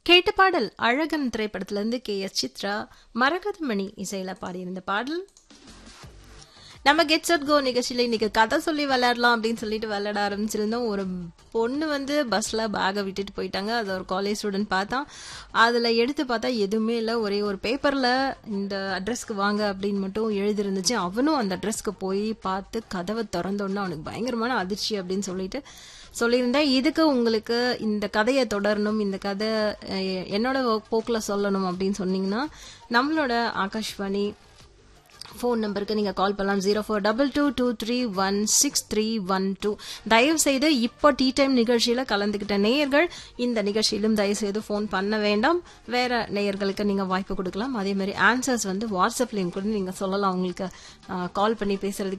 கேட்ட பாடல் அழகன் திரைப்படத்திலிருந்து கே எஸ் சித்ரா மரகதமணி இசையில பாடியிருந்த பாடல் நம்ம கெட்ஸ் அட் கோ நிகழ்ச்சியில இன்னைக்கு கதை சொல்லி விளையாடலாம் அப்படின்னு சொல்லிட்டு விளையாட ஆரம்பிச்சிருந்தோம் ஒரு பொண்ணு வந்து பஸ்ல பேகை விட்டுட்டு போயிட்டாங்க அது ஒரு காலேஜ் ஸ்டூடெண்ட் பார்த்தா அதுல எடுத்து பார்த்தா எதுவுமே இல்லை ஒரே ஒரு பேப்பர்ல இந்த அட்ரஸ்க்கு வாங்க அப்படின்னு மட்டும் எழுதிருந்துச்சு அவனும் அந்த அட்ரஸ்க்கு போய் பார்த்து கதவை திறந்தோன்னா அவனுக்கு பயங்கரமான அதிர்ச்சி அப்படின்னு சொல்லிட்டு சொல்லியிருந்தேன் இதுக்கு உங்களுக்கு இந்த கதையை தொடரணும் இந்த கதை அஹ், என்னோட போக்கில் சொல்லணும் அப்படின்னு சொன்னீங்கன்னா நம்மளோட ஆகாஷ்வாணி ஃபோன் நம்பருக்கு நீங்கள் கால் பண்ணலாம் zero four double two two three one six three one two தயவு செய்து இப்போ டீ டைம் நிகழ்ச்சியில் கலந்துக்கிட்ட நேயர்கள் இந்த நிகழ்ச்சியிலும் தயவு செய்து ஃபோன் பண்ண வேண்டாம் வேற நேயர்களுக்கு நீங்கள் வாய்ப்பு கொடுக்கலாம் அதே மாதிரி ஆன்சர்ஸ் வந்து வாட்ஸ்அப்லேயும் கூட நீங்கள் சொல்லலாம் உங்களுக்கு கால் பண்ணி பேசுறதுக்கு